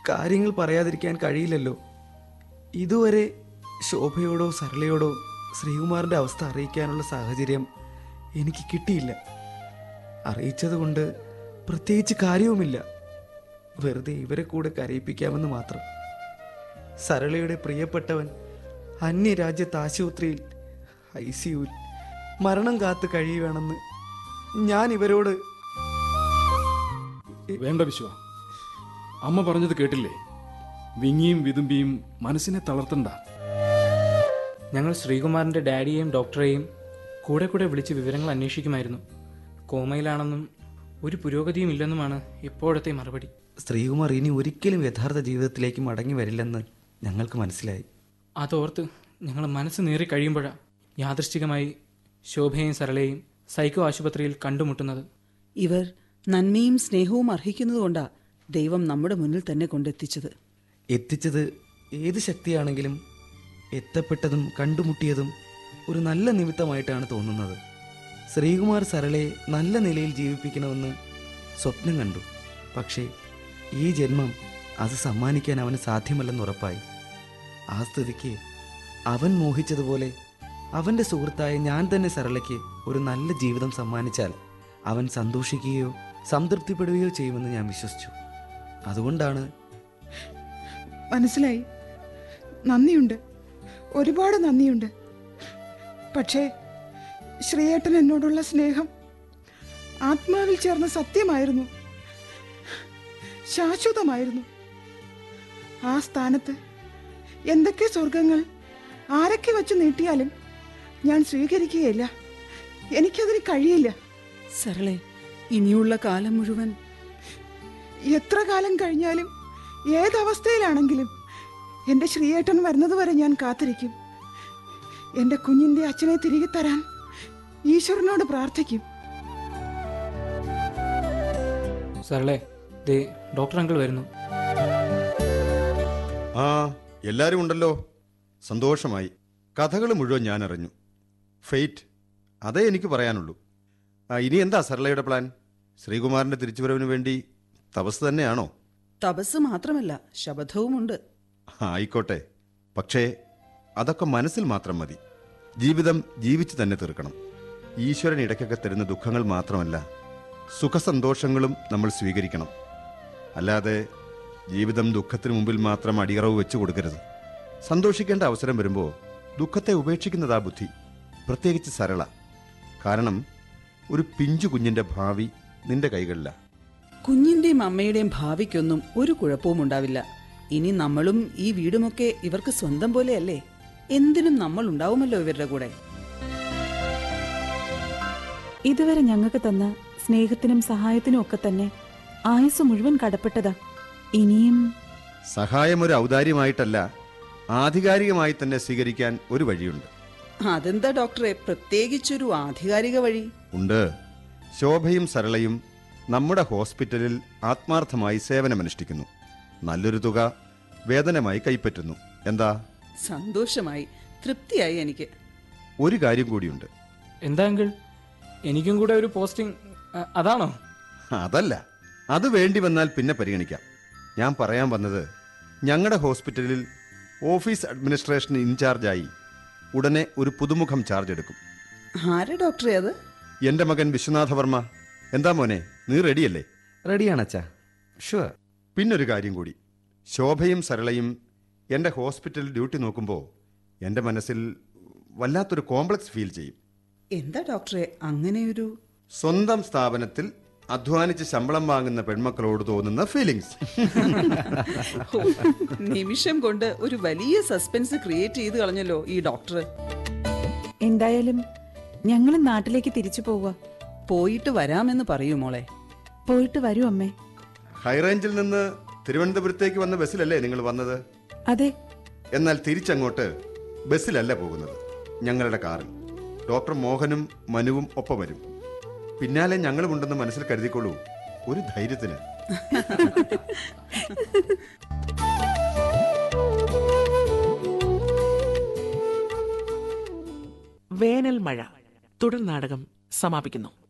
കാര്യങ്ങൾ പറയാതിരിക്കാൻ കഴിയില്ലല്ലോ ഇതുവരെ ശോഭയോടോ സരളയോടോ ശ്രീകുമാറിൻ്റെ അവസ്ഥ അറിയിക്കാനുള്ള സാഹചര്യം എനിക്ക് കിട്ടിയില്ല അറിയിച്ചതുകൊണ്ട് പ്രത്യേകിച്ച് കാര്യവുമില്ല വെറുതെ ഇവരെ കൂടെ കരയിപ്പിക്കാമെന്ന് മാത്രം സരളയുടെ പ്രിയപ്പെട്ടവൻ അന്യരാജ്യത്ത് ആശുപത്രിയിൽ ഐ സിയുവിൽ മരണം കാത്ത് കഴിയുകയാണെന്ന് ഞാൻ ഇവരോട് വേണ്ട വിശ്വ അമ്മ പറഞ്ഞത് കേട്ടില്ലേ വിങ്ങിയും വിതുമ്പിയും മനസ്സിനെ തളർത്തണ്ട ഞങ്ങൾ ശ്രീകുമാറിന്റെ ഡാഡിയെയും ഡോക്ടറെയും കൂടെ കൂടെ വിളിച്ച് വിവരങ്ങൾ അന്വേഷിക്കുമായിരുന്നു കോമയിലാണെന്നും ഒരു പുരോഗതിയും ഇല്ലെന്നുമാണ് ഇപ്പോഴത്തെ മറുപടി ശ്രീകുമാർ ഇനി ഒരിക്കലും യഥാർത്ഥ ജീവിതത്തിലേക്ക് മടങ്ങി വരില്ലെന്ന് ഞങ്ങൾക്ക് മനസ്സിലായി അതോർത്ത് ഞങ്ങൾ മനസ്സ് നേറി കഴിയുമ്പോഴാണ് യാദൃശ്ചികമായി ശോഭയും സരളയും സൈക്കോ ആശുപത്രിയിൽ കണ്ടുമുട്ടുന്നത് ഇവർ നന്മയും സ്നേഹവും അർഹിക്കുന്നതുകൊണ്ടാ ദൈവം നമ്മുടെ മുന്നിൽ തന്നെ കൊണ്ടെത്തിച്ചത് എത്തിച്ചത് ഏത് ശക്തിയാണെങ്കിലും എത്തപ്പെട്ടതും കണ്ടുമുട്ടിയതും ഒരു നല്ല നിമിത്തമായിട്ടാണ് തോന്നുന്നത് ശ്രീകുമാർ സരളയെ നല്ല നിലയിൽ ജീവിപ്പിക്കണമെന്ന് സ്വപ്നം കണ്ടു പക്ഷേ ഈ ജന്മം അത് സമ്മാനിക്കാൻ അവന് സാധ്യമല്ലെന്ന് ഉറപ്പായി ആ സ്ഥിതിക്ക് അവൻ മോഹിച്ചതുപോലെ അവൻ്റെ സുഹൃത്തായ ഞാൻ തന്നെ സരളയ്ക്ക് ഒരു നല്ല ജീവിതം സമ്മാനിച്ചാൽ അവൻ സന്തോഷിക്കുകയോ സംതൃപ്തിപ്പെടുകയോ ചെയ്യുമെന്ന് ഞാൻ വിശ്വസിച്ചു അതുകൊണ്ടാണ് മനസ്സിലായി നന്ദിയുണ്ട് ഒരുപാട് നന്ദിയുണ്ട് പക്ഷേ ശ്രീയേട്ടൻ എന്നോടുള്ള സ്നേഹം ആത്മാവിൽ ചേർന്ന സത്യമായിരുന്നു ശാശ്വതമായിരുന്നു ആ സ്ഥാനത്ത് എന്തൊക്കെ സ്വർഗങ്ങൾ ആരൊക്കെ വച്ച് നീട്ടിയാലും ഞാൻ സ്വീകരിക്കുകയില്ല എനിക്കതിന് കഴിയില്ല സരളെ ഇനിയുള്ള കാലം മുഴുവൻ എത്ര കാലം കഴിഞ്ഞാലും ഏതവസ്ഥയിലാണെങ്കിലും എൻ്റെ ശ്രീയേട്ടൻ വരുന്നതുവരെ ഞാൻ കാത്തിരിക്കും എൻ്റെ കുഞ്ഞിൻ്റെ അച്ഛനെ തിരികെ തരാൻ ഈശ്വരനോട് പ്രാർത്ഥിക്കും സരളെ ദേ ഡോക്ടർ അങ്കിൾ വരുന്നു ആ എല്ലാവരും ഉണ്ടല്ലോ സന്തോഷമായി കഥകൾ മുഴുവൻ ഞാൻ അറിഞ്ഞു ഫെയ്റ്റ് അതേ എനിക്ക് പറയാനുള്ളൂ ആ ഇനി എന്താ സരളയുടെ പ്ലാൻ ശ്രീകുമാറിന്റെ തിരിച്ചുവരവിന് വേണ്ടി തപസ് തന്നെയാണോ തപസ് മാത്രമല്ല ശബദവുമുണ്ട് ആയിക്കോട്ടെ പക്ഷേ അതൊക്കെ മനസ്സിൽ മാത്രം മതി ജീവിതം ജീവിച്ചു തന്നെ തീർക്കണം ഈശ്വരൻ ഇടയ്ക്കൊക്കെ തരുന്ന ദുഃഖങ്ങൾ മാത്രമല്ല സുഖസന്തോഷങ്ങളും നമ്മൾ സ്വീകരിക്കണം അല്ലാതെ ജീവിതം ദുഃഖത്തിന് മുമ്പിൽ മാത്രം അടിയറവ് വെച്ചു കൊടുക്കരുത് സന്തോഷിക്കേണ്ട അവസരം വരുമ്പോൾ ദുഃഖത്തെ ഉപേക്ഷിക്കുന്നതാ ബുദ്ധി പ്രത്യേകിച്ച് സരള കാരണം ഒരു പിഞ്ചു കുഞ്ഞിന്റെ ഭാവി നിന്റെ കൈകളിലാണ് കുഞ്ഞിന്റെയും അമ്മയുടെയും ഭാവിക്കൊന്നും ഒരു കുഴപ്പവും ഉണ്ടാവില്ല ഇനി നമ്മളും ഈ വീടുമൊക്കെ ഇവർക്ക് സ്വന്തം പോലെയല്ലേ എന്തിനും നമ്മൾ ഉണ്ടാവുമല്ലോ ഇവരുടെ കൂടെ ഇതുവരെ ഞങ്ങൾക്ക് തന്ന സ്നേഹത്തിനും സഹായത്തിനും ഒക്കെ തന്നെ ആയുസ് മുഴുവൻ കടപ്പെട്ടതാ ഇനിയും സഹായം ഒരു ഔദാര്യമായിട്ടല്ല ആധികാരികമായി തന്നെ സ്വീകരിക്കാൻ ഒരു വഴിയുണ്ട് അതെന്താ ഡോക്ടറെ പ്രത്യേകിച്ചൊരു ആധികാരിക വഴി ഉണ്ട് ശോഭയും സരളയും നമ്മുടെ ഹോസ്പിറ്റലിൽ ആത്മാർത്ഥമായി സേവനമനുഷ്ഠിക്കുന്നു നല്ലൊരു തുക വേതനമായി കൈപ്പറ്റുന്നു എന്താ സന്തോഷമായി തൃപ്തിയായി എനിക്ക് ഒരു കാര്യം കൂടിയുണ്ട് എന്താ അങ്കിൾ എനിക്കും കൂടെ ഒരു പോസ്റ്റിംഗ് അ- അതാണോ അതല്ല അത് വേണ്ടി വന്നാൽ പിന്നെ പരിഗണിക്കാം ഞാൻ പറയാൻ വന്നത് ഞങ്ങളുടെ ഹോസ്പിറ്റലിൽ ഓഫീസ് അഡ്മിനിസ്ട്രേഷൻ ഇൻചാർജായി ഉടനെ ഒരു പുതുമുഖം ചാർജ് എടുക്കും ആരാ ഡോക്ടറെ അത് എൻ്റെ മകൻ വിശ്വനാഥ വർമ്മ എന്താ മോനെ നീ റെഡിയല്ലേ റെഡിയാണ് അച്ഛാ ഷുവർ പിന്നൊരു കാര്യം കൂടി ശോഭയും സരളയും എൻ്റെ ഹോസ്പിറ്റൽ ഡ്യൂട്ടി നോക്കുമ്പോൾ എൻ്റെ മനസ്സിൽ വല്ലാത്തൊരു കോംപ്ലക്സ് ഫീൽ ചെയ്യും എന്താ ഡോക്ടറെ അങ്ങനെയൊരു സ്വന്തം സ്ഥാപനത്തിൽ അധ്വാനിച്ച് ശമ്പളം വാങ്ങുന്ന പെൺമക്കളോട് തോന്നുന്ന ഫീലിങ്സ് ഹോ, നിമിഷം കൊണ്ട് ഒരു വലിയ സസ്പെൻസ് ക്രിയേറ്റ് ചെയ്ത് കളഞ്ഞല്ലോ ഈ ഡോക്ടർ എന്തായാലും ഞങ്ങൾ നാട്ടിലേക്ക് തിരിച്ചു പോവുക പോയിട്ട് വരാമെന്ന് പറയൂ മോളെ പോയിട്ട് വരൂ അമ്മേ ഹൈറേഞ്ചിൽ നിന്ന് തിരുവനന്തപുരത്തേക്ക് വന്ന ബസ്സിലല്ലേ നിങ്ങൾ വന്നത് അതെ എന്നാൽ തിരിച്ചങ്ങോട്ട് ബസ്സിലല്ല പോകുന്നത് ഞങ്ങളുടെ കാറിൽ ഡോക്ടർ മോഹനും മനുവും ഒപ്പം വരും പിന്നാലെ ഞങ്ങളുമുണ്ടെന്ന് മനസ്സിൽ കരുതിക്കൊള്ളൂ ഒരു ധൈര്യത്തിന് വേനൽ മഴ തുടർ നാടകം സമാപിക്കുന്നു